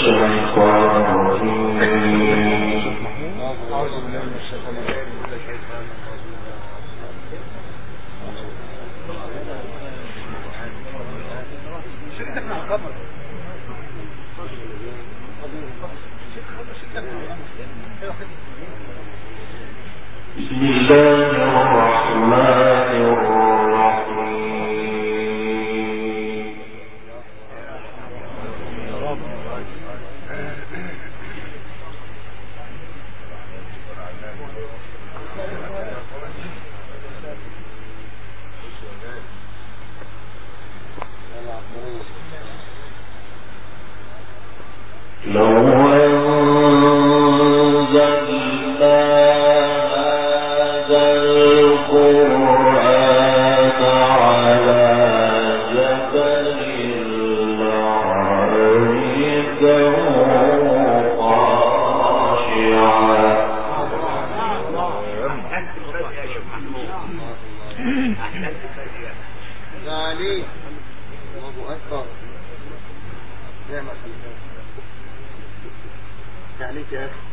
الشيطان الرجيم أعوذ بالله من الشيطان الرجيم بسم الله الرحمن الرحيم لو أنزلنا هذا القرآن على جبل لرأيته خاشعا علي الله أكبر نعم عليك يا أخي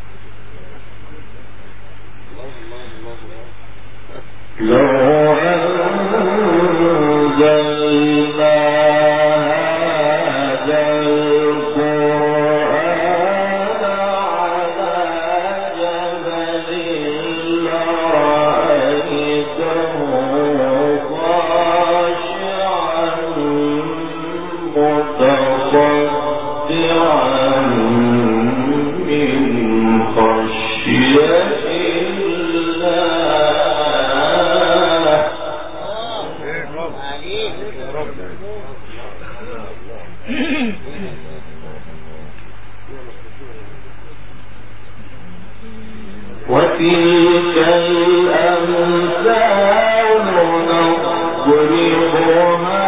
الله الله الله الله لو أنزلنا هذا القرآن على جبل لرأيته خاشعا متصدعا من خشية الله عليك يا رب وتلك الأمثال نضربها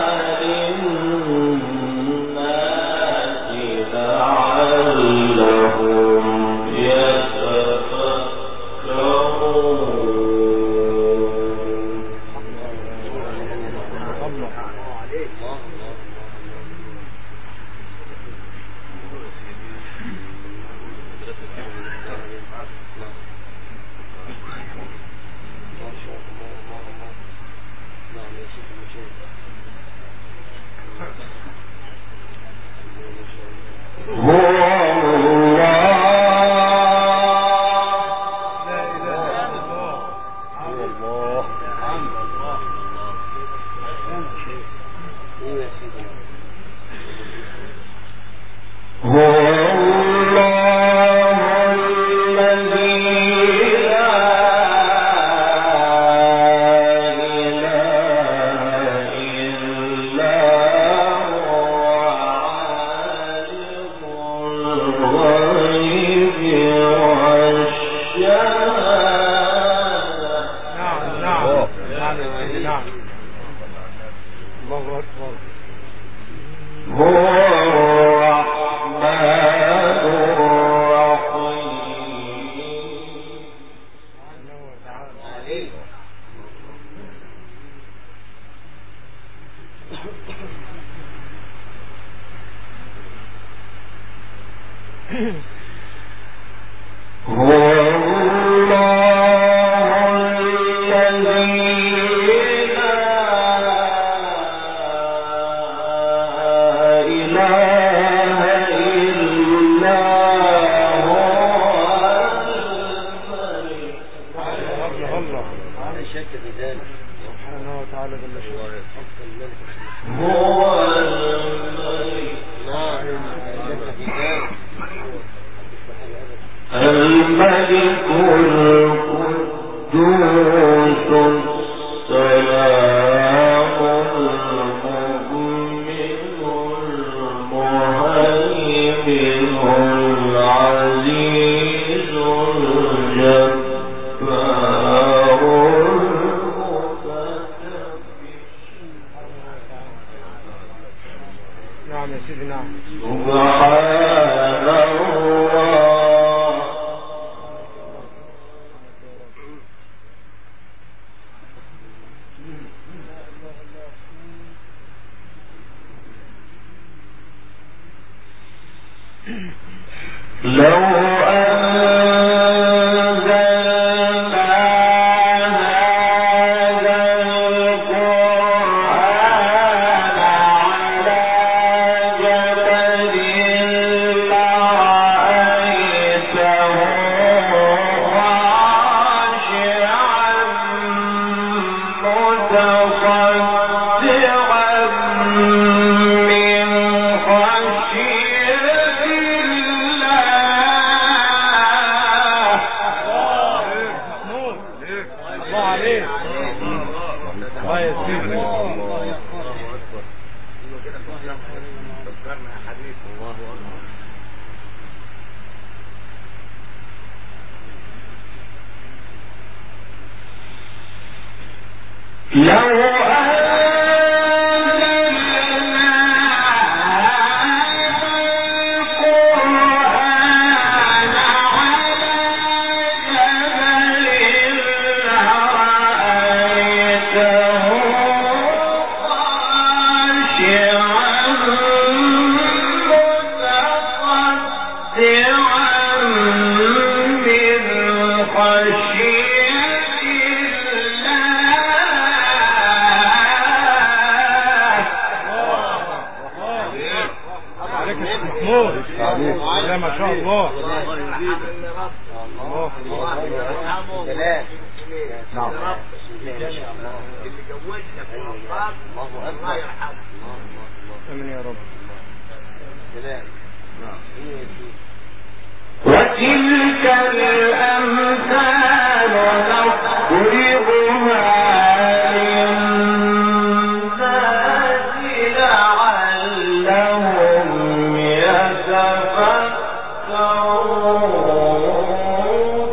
للناس لعلهم يتفكرون هو الله ايه يا سيدي هو الله الذي لا إله إلا هو عالم الغيب والشهادة نعم نعم نعم يا سيدي نعم الله أكبر هو الرحمن الرحيم عليك هو الله الذي لا إله إلا هو الملك الله الله لا شك في ذلك سبحانه وتعالى جل شأنه الملك هو الملك نعم لا شك في ذلك الملك القدوس السلام المؤمن المهيمن العزيز الجبار المتكبر نعم يا سيدي نعم سبحان الله لو أنزلنا هذا القرآن على جبل لرأيته خاشعا متصدعا من خشية الله محمود الله عليك الله يسلمك لو أنزلنا هذا القرآن على جبل لرأيته خاشعا متصدعا من خشية عليك يا شيخ محمود لا ما شاء الله الله نعم امين يا رب وتلك الأمثال نضربها للناس لعلهم يتفكرون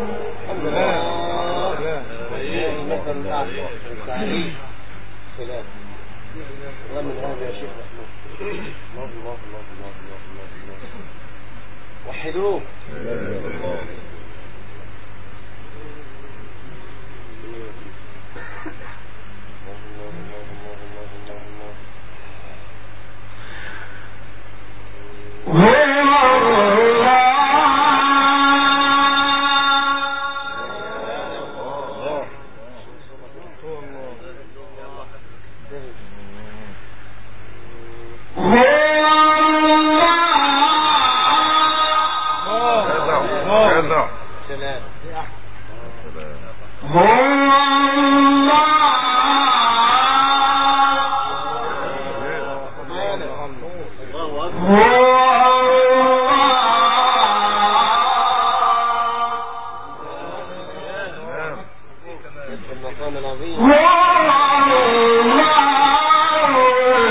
وحدوه هو الله هو الله سلام هو الله هو في المقام العظيم هو الله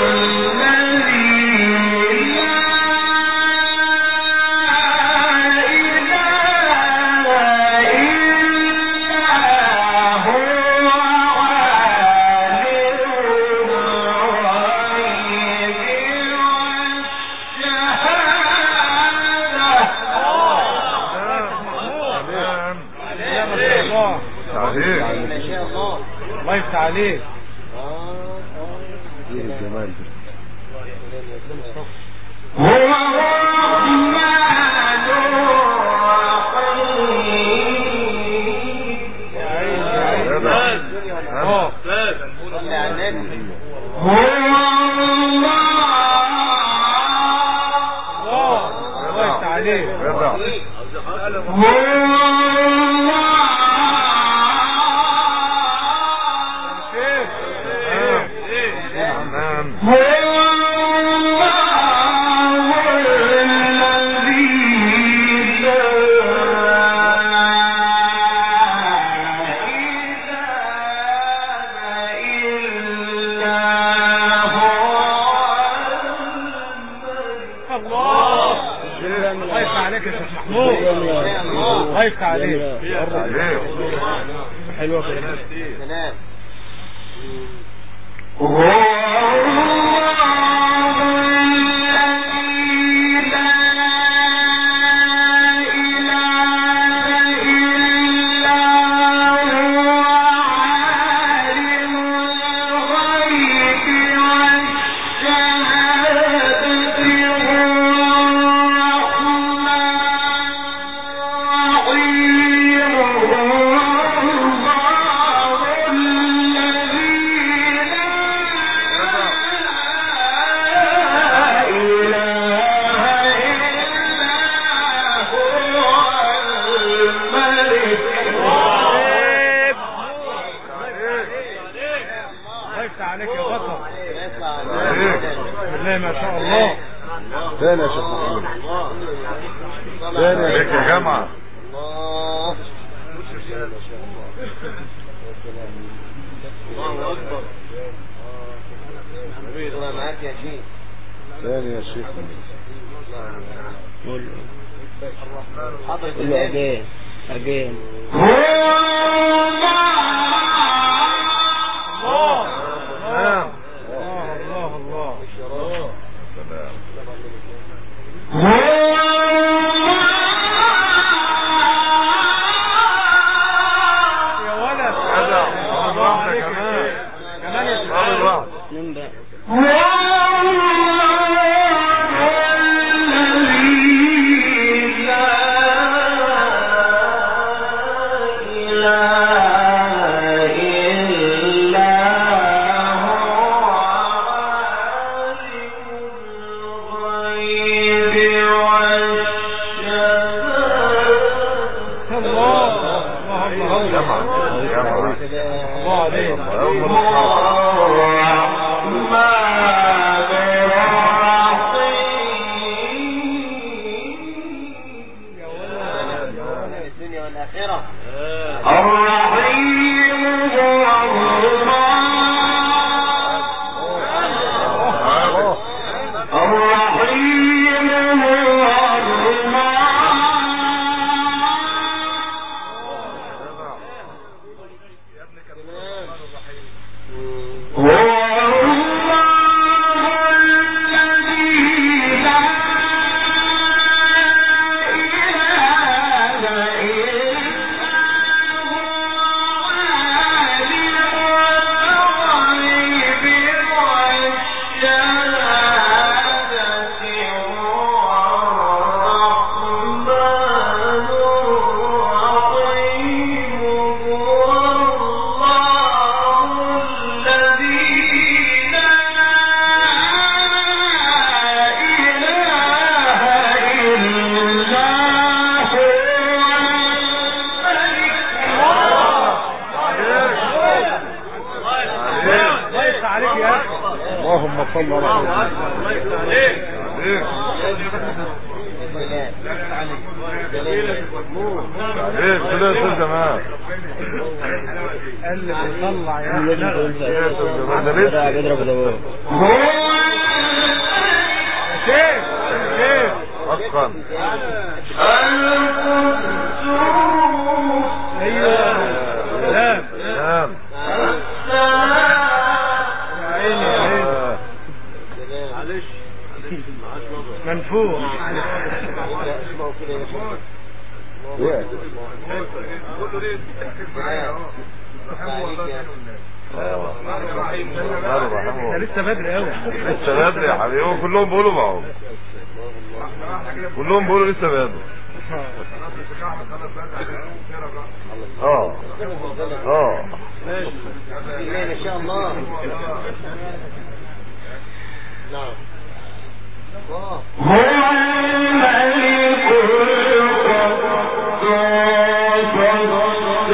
الذي لا إله إلا هو عالم الغيب والشهادة ما شاء الله الله يفتح عليك آه، آه. الجمال هو الرحمن الرحيم اه صلي على النبي هو الله الله الله يفتح عليك هو شيخ هو الله الذي لا إله إلا هو الله الله يفتح عليك يا شيخ محمود الله يفتح عليك حلوه كده سلام هو الله الذي لا إله إلا هو عالم الغيب والشهادة هو الرحمن تاني يا عليك يا جماعة الله الله أكبر الله معاك يا شيخ تاني يا شيخ حضرة قول له اجين اجين نعم الله الله سلام يا ولد هذا الله الله عليك يا كمان شيخ. كمان يا شيخ هذا الواحد من بقى الله الله الله جماعة جماعة الله عليك أول مرة الدنيا والآخرة الرحيم هو الله الرحيم هو الله هو الله الذي لا إله إلا ليس عليك يا اخي اللهم صل على سيدنا ايه كده يا زمان قال لي بيطلع يا لازم اخي تقول يا زمان زمان ده لسه بيضرب دماغه شيخ شيخ اتقن ايوه سلام نعم يا عيني يا عيني آه. منفوخ قالوا ده رحمه لسه بدري قوي لسه بدري يا حبيبي هو كلهم بيقولوا معهم كلهم بيقولوا لسه بدري اه اه ما شاء الله نعم الله هو الملك القدوس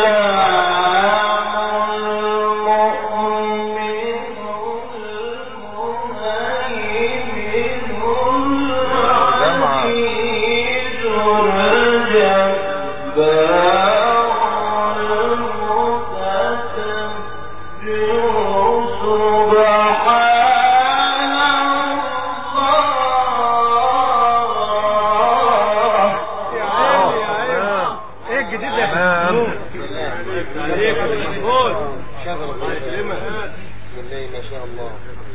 يا عيني يا عيني ايه الجديد ده نعم. شغل الله يكرمك بسم الله ما شاء الله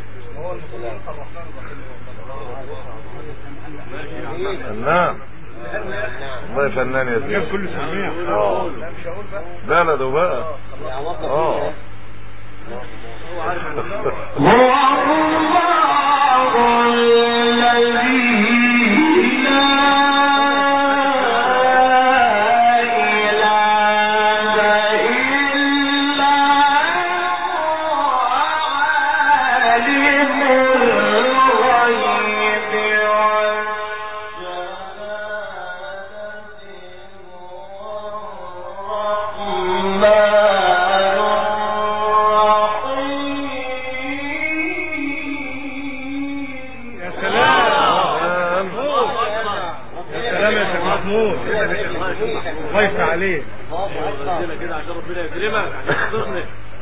فنان نعم والله فنان يا جاب سيدي كل سميع اه بلده بقى يا وقف اه فيها. هو الله الذي لا إله إلا هو عالم الغيب يا سلام محمود الله يفتح عليك كده عشان ربنا يكرمك عشان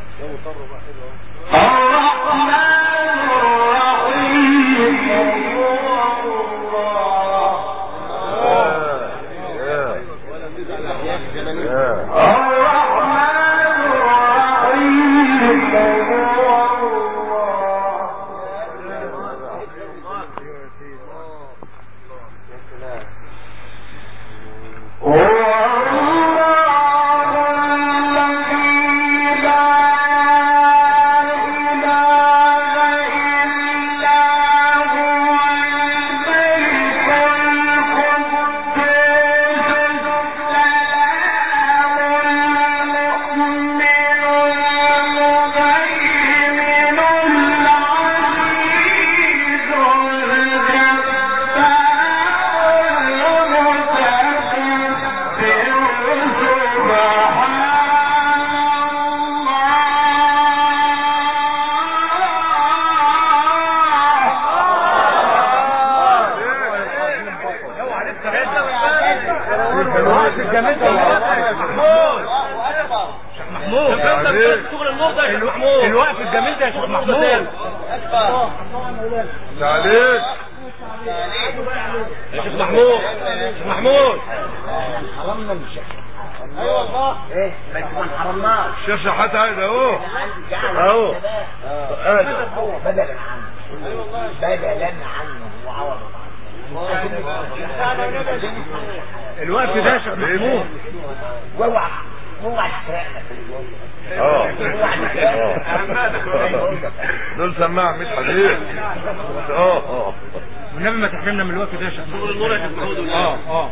محمود شغل النور ده يا شيخ محمود الوقف الجميل ده يا شيخ محمود تعليق يا شيخ محمود شيخ محمود حرمنا من الشيخ ايوه والله ايه بس ما حرمناش الشيخ شحات عايز اهو اهو هو بدلا عنه بدلا عنه وعوض الوقف ده يا شيخ محمود واوعى اوعى تحرقنا في الجو اه دول سماع مش حديث اه اه والنبي ما تحرمنا من الوقف ده يا شيخ شغل محمود النور يا شيخ محمود اه اه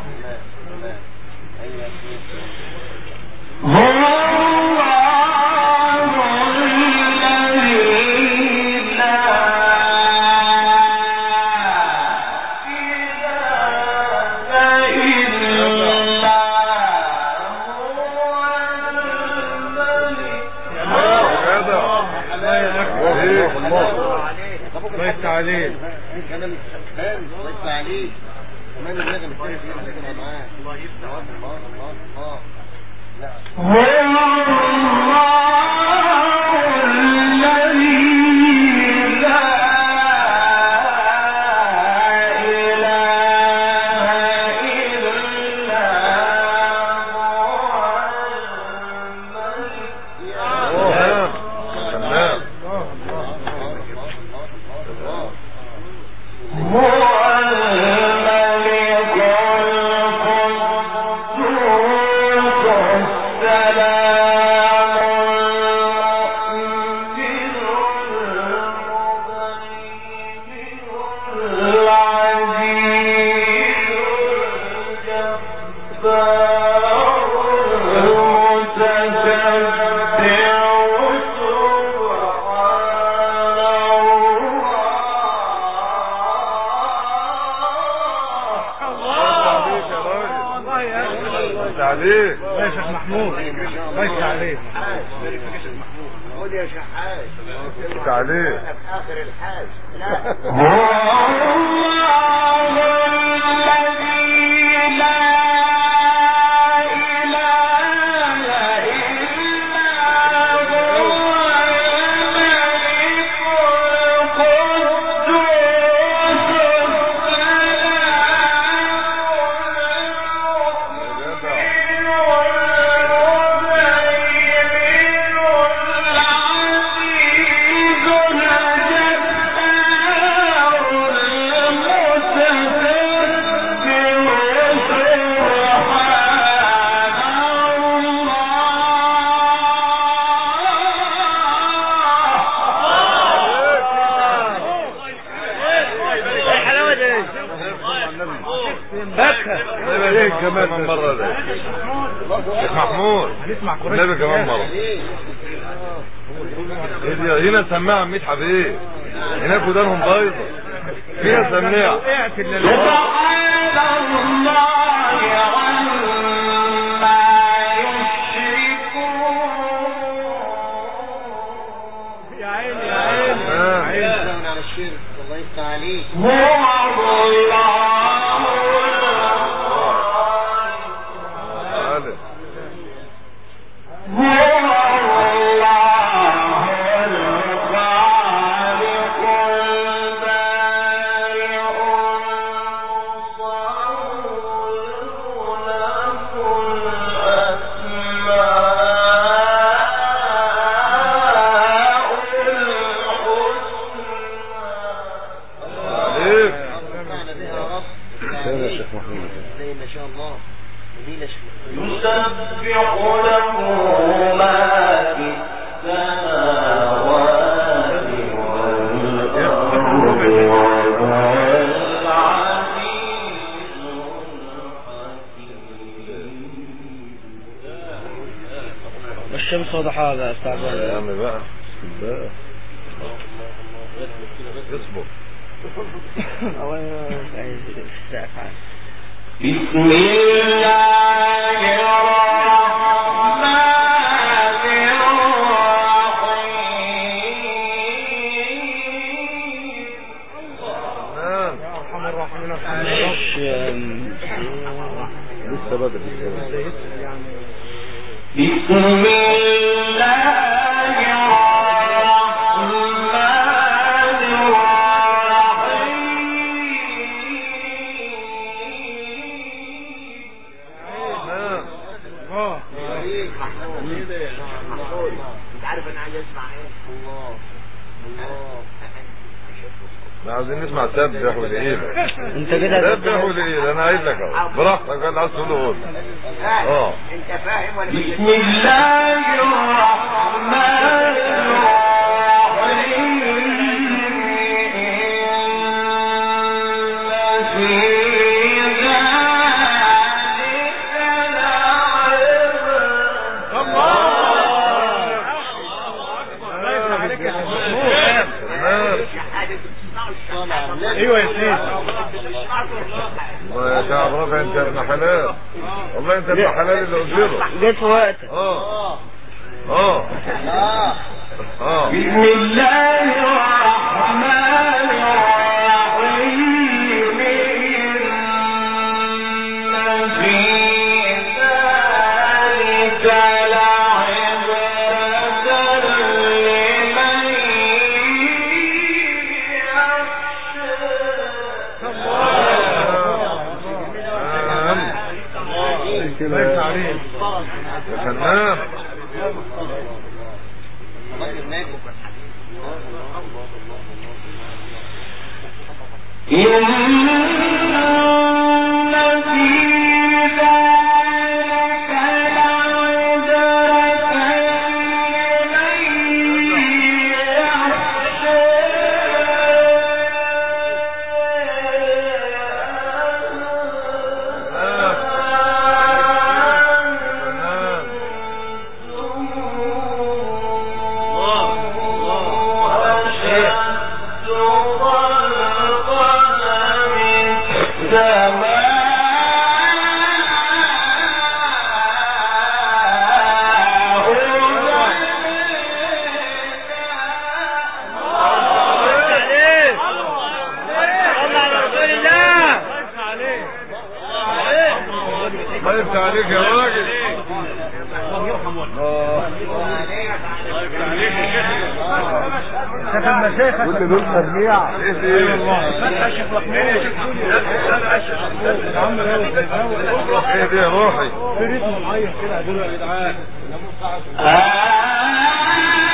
جدع ايه الله يفتح عليك كلام الشبان الله يفتح عليك كمان النغم الثاني فيه اللي كان معاه الله يفتح الله الله الله لا تمام تمام تعليق الله يا شيخ محمود الله يفتح عليك خد يا شحات تعليق في اخر الحاج لا ايه كمان مرة ده شيخ محمود هنسمع قريش النبي كمان مرة إيه دي؟ هنا سماعة ميت حبيب هناك ودانهم بايظة فيها سماعة وقعت اللي يا عيني يا عيني آه. من على الشرك الله يفتح عليك زي ما شاء الله جميلة شوية يسبح له ما في السماوات والأرض وهو العزيز الحكيم والشمس وضحاها بقى بتاع يا عم بقى بقى اصبر بسم الله الرحمن الرحيم نعم لسه بدري بسم الله الرحمن الرحيم نعم انت عارف انا عايز اسمع ايه الله الله احنا عايزين نسمع سبح وليلة انت كده سبح وليلة انا قايل لك اهو براحتك قال عايز تقول قول اه انت فاهم ولا مش بسم الله الرحمن تمام حاجه بتسمعوا الشعب ايوه يا سيدي والله يا شعب رافع انت ابن حلال والله انت ابن حلال اللي قلت له جيت في وقتك اه اه اه اه بسم الله الرحمن الرحيم إن في ذلك لعبرة لمن يخشى تمام يا فنان راجل ناجح إن في ذلك لعبرة لمن تمام أشد خلقا من الله يفتح عليك يا راجل الله شيخ المشايخ كل دول تربيع ايه ايه دي يا روحي في ريتم معين كده يا جدعان آه